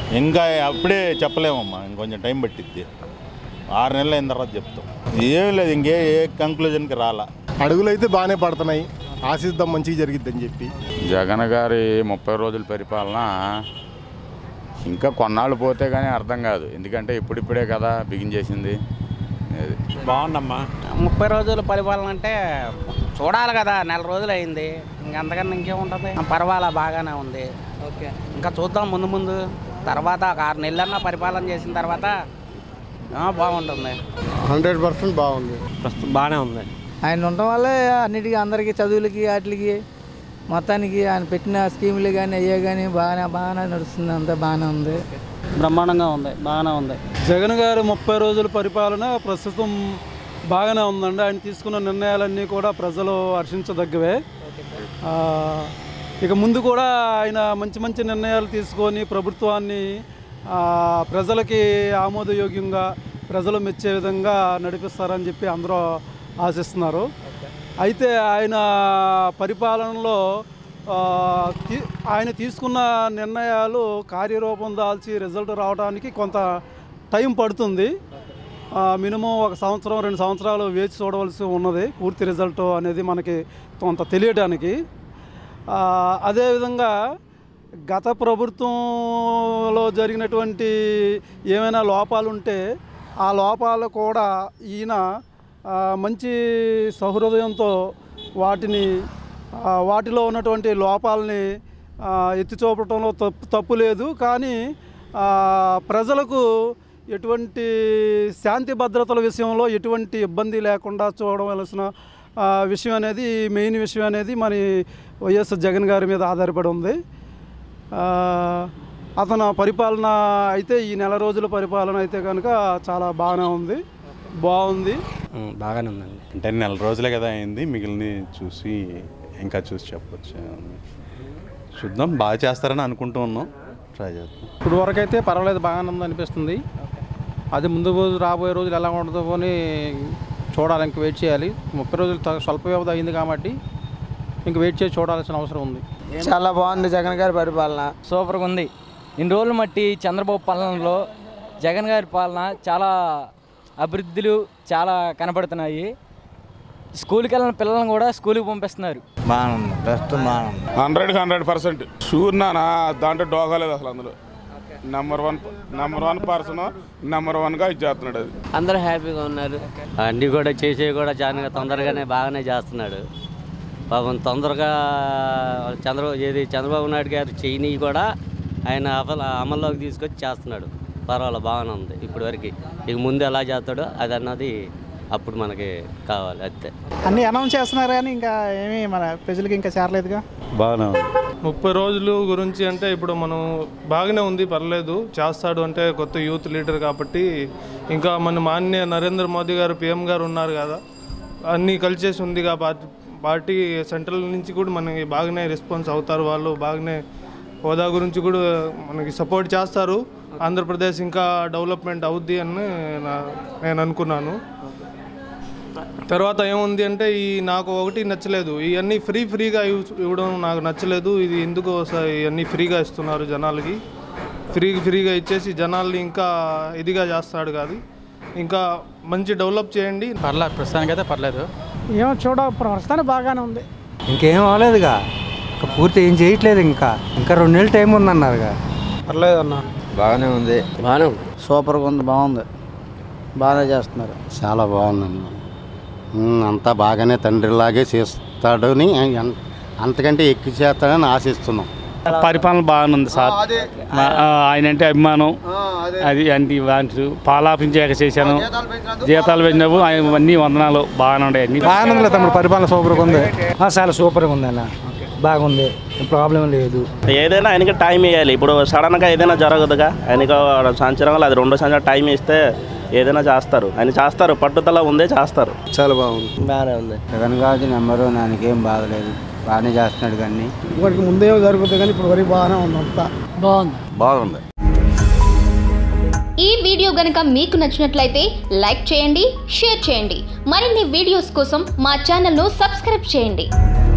ఇంకా అప్పుడే చెప్పలేమమ్మా ఇంకొంచెం టైం పట్టిద్ది ఆరు నెలలు అయిన తర్వాత చెప్తాం ఏం లేదు ఇంకే ఏ కంక్లూజన్కి రాలా అడుగులు అయితే బాగానే పడుతున్నాయి ఆశిద్దాం మంచిగా జరిగిద్దని చెప్పి జగన్ గారి ముప్పై రోజుల పరిపాలన ఇంకా కొన్నాళ్ళు పోతే కానీ అర్థం కాదు ఎందుకంటే ఇప్పుడిప్పుడే కదా బిగించేసింది అది బాగుందమ్మా ముప్పై రోజుల పరిపాలన అంటే చూడాలి కదా నెల రోజులు అయింది ఇంకంతకన్నా ఇంకేముంటుంది పర్వాలా బాగానే ఉంది ఓకే ఇంకా చూద్దాం ముందు ముందు తర్వాత ఒక ఆరు నెలలన్నా పరిపాలన చేసిన తర్వాత ఆ, బాగుంటుంది హండ్రెడ్ పర్సెంట్ బాగుంది ప్రస్తుతం బాగానే ఉంది ఆయన ఉండటం వల్లే అన్నిటికీ అందరికీ చదువులకి వాటికి మొత్తానికి ఆయన పెట్టిన స్కీములు కానీ అయ్యే కానీ బాగానే బాగానే నడుస్తుంది అంతా బాగానే ఉంది బ్రహ్మాండంగా ఉంది బాగానే ఉంది జగన్ గారి ముప్పై రోజుల పరిపాలన ప్రస్తుతం బాగానే ఉందండి ఆయన తీసుకున్న నిర్ణయాలన్నీ కూడా ప్రజలు హర్షించదగ్గవే ఆ, ఇక ముందు కూడా ఆయన మంచి మంచి నిర్ణయాలు తీసుకొని ప్రభుత్వాన్ని ఆ, ప్రజలకి ఆమోదయోగ్యంగా ప్రజలు మెచ్చే విధంగా నడిపిస్తారని చెప్పి అందరూ ఆశిస్తున్నారు అయితే ఆయన పరిపాలనలో ఆ, తీ- ఆయన తీసుకున్న నిర్ణయాలు కార్యరూపం దాల్చి రిజల్ట్ రావడానికి కొంత టైం పడుతుంది ఆ, మినిమం ఒక సంవత్సరం రెండు సంవత్సరాలు వేచి చూడవలసి ఉన్నది పూర్తి రిజల్ట్ అనేది మనకి కొంత తెలియటానికి ఆ, అదేవిధంగా గత ప్రభుత్వంలో జరిగినటువంటి ఏమైనా లోపాలు ఉంటే ఆ లోపాలు కూడా ఈయన ఆ, మంచి సహృదయంతో వాటిని ఆ, వాటిలో ఉన్నటువంటి లోపాలని ఆ, ఎత్తి చూపటంలో తప్పు తప్పు లేదు కానీ ఆ, ప్రజలకు ఎటువంటి శాంతి భద్రతల విషయంలో ఎటువంటి ఇబ్బంది లేకుండా చూడవలసిన ఆ, విషయం అనేది మెయిన్ విషయం అనేది మరి వైఎస్ జగన్ గారి మీద ఆధారపడి ఉంది ఆ, అతను పరిపాలన అయితే ఈ నెల రోజుల పరిపాలన అయితే కనుక చాలా బాగానే ఉంది బాగుంది బాగానే ఉందండి అంటే నెల రోజులే కదా అయింది మిగిలిన చూసి ఇంకా చూసి చెప్పొచ్చు చూద్దాం బాగా చేస్తారని అనుకుంటూ ఉన్నాం ట్రై చేద్దాం ఇప్పుడు వరకు అయితే పర్వాలేదు బాగానే ఉంది అనిపిస్తుంది అది ముందు రోజు రాబోయే రోజులు ఎలా ఉంటుందో అని చూడాలి ఇంక వెయిట్ చేయాలి ముప్పై రోజులు త- స్వల్ప వ్యవధి అయింది కాబట్టి ఇంక వెయిట్ చేసి చూడాల్సిన అవసరం ఉంది చాలా బాగుంది జగన్ గారి పరిపాలన సూపర్గా ఉంది ఇన్ని రోజులు మట్టి చంద్రబాబు పాలనలో జగన్ గారి పాలన చాలా అభివృద్ధులు చాలా కనపడుతున్నాయి స్కూల్కి వెళ్ళిన పిల్లలను కూడా స్కూల్కి పంపిస్తున్నారు బాగుంది ప్రస్తుతం బాగుంది హండ్రెడ్కి హండ్రెడ్ పర్సెంట్ షూర్ నానా దాంట్లో డోకా లేదు అసలు అందులో number one number one person number వన్గా ఇచ్చేస్తున్నాడు అది అందరూ హ్యాపీగా ఉన్నారు అన్నీ కూడా చేసేవి కూడా చాలా తొందరగానే బాగానే చేస్తున్నాడు పాపం తొందరగా చంద్రబాబు ఏది చంద్రబాబు నాయుడు గారు చేయని కూడా ఆయన అమలు అమల్లోకి తీసుకొచ్చి చేస్తున్నాడు పర్వాలేదు బాగానే ఉంది ఇప్పటి వరకు ఇక ముందు ఎలా చేస్తాడో అది అన్నది అప్పుడు మనకి కావాలి అంతే అన్ని అనౌన్స్ చేస్తున్నారు కానీ ఇంకా ఏమీ మన ప్రజలకి ఇంకా చేరలేదుగా బాగానే ఉంది ముప్పై రోజులు గురించి అంటే ఇప్పుడు మనం బాగానే ఉంది పర్లేదు చేస్తాడు అంటే కొత్త యూత్ లీడర్ కాబట్టి ఇంకా మన మాన్య నరేంద్ర మోదీ గారు పిఎం గారు ఉన్నారు కదా అన్నీ కలిసేసి ఉంది కాబట్టి పార్టీ సెంట్రల్ నుంచి కూడా మనకి బాగానే రెస్పాన్స్ అవుతారు వాళ్ళు బాగానే హోదా గురించి కూడా మనకి సపోర్ట్ చేస్తారు ఆంధ్రప్రదేశ్ ఇంకా డెవలప్మెంట్ అవుద్ది అని నా- నేను అనుకున్నాను తర్వాత ఏముంది అంటే ఈ నాకు ఒకటి నచ్చలేదు ఇవన్నీ ఫ్రీ ఫ్రీగా ఇవ్- ఇవ్వడం నాకు నచ్చలేదు ఇది ఎందుకు స- ఇవన్నీ ఫ్రీగా ఇస్తున్నారు జనాలకి ఫ్రీ ఫ్రీగా ఇచ్చేసి జనాల్ని ఇంకా ఇదిగా చేస్తాడు కాదు ఇంకా మంచి డెవలప్ చేయండి పర్లేదు ప్రస్తుతానికైతే పర్లేదు ఏమో చూడ ప్రస్తుతానికి బాగానే ఉంది ఇంకేం అవ్వలేదుగా ఇంకా పూర్తి ఏం చేయట్లేదు ఇంకా ఇంకా రెండు నెలలు టైం ఉందన్నారుగా పర్లేదు అన్న బాగానే ఉంది బాగానే ఉంది సూపర్గా ఉంది బాగుంది బాగానే చేస్తున్నారు చాలా బాగుందండి ఉమ్, అంతా బాగానే తండ్రిలాగే చేస్తాడని అన్- అంతకంటే ఎక్కువ చేస్తాడని ఆశిస్తున్నాం పరిపాలన బాగానే ఉంది సార్ ఆయన అంటే అభిమానం అది అంటే వాటి పాలాపించాక చేశాను జీతాలు పెంచినప్పుడు ఆయన అన్ని వందనాలు బాగానే ఉన్నాయి అన్ని బాగానే ఉంది తమ్ముడు పరిపాలన సూపర్గా ఉంది చాలా సూపర్గా ఉంది అన్న బాగుంది ప్రాబ్లం లేదు ఏదైనా ఆయనకి టైం ఇవ్వాలి ఇప్పుడు సడన్గా ఏదైనా జరగదుగా ఆయనకు సంవత్సరం అది రెండో సంవత్సరం టైం ఇస్తే ఏదైనా చేస్తారు ఆయన చేస్తారు పట్టుదల ఉందే చేస్తారు చాలా బాగుంది బాగానే ఉంది జగన్ గారి నెంబరు నాకేం బాధలేదు బాగానే చేస్తున్నాడు కానీ ఇప్పటికి ముందే జరుగుతుంది కానీ ఇప్పుడు వరకు బాగానే ఉంది అంతా బాగుంది బాగుంది ఈ వీడియో గనుక మీకు నచ్చినట్లయితే లైక్ చేయండి షేర్ చేయండి మరిన్ని వీడియోస్ కోసం మా ఛానల్ను సబ్స్క్రైబ్ చేయండి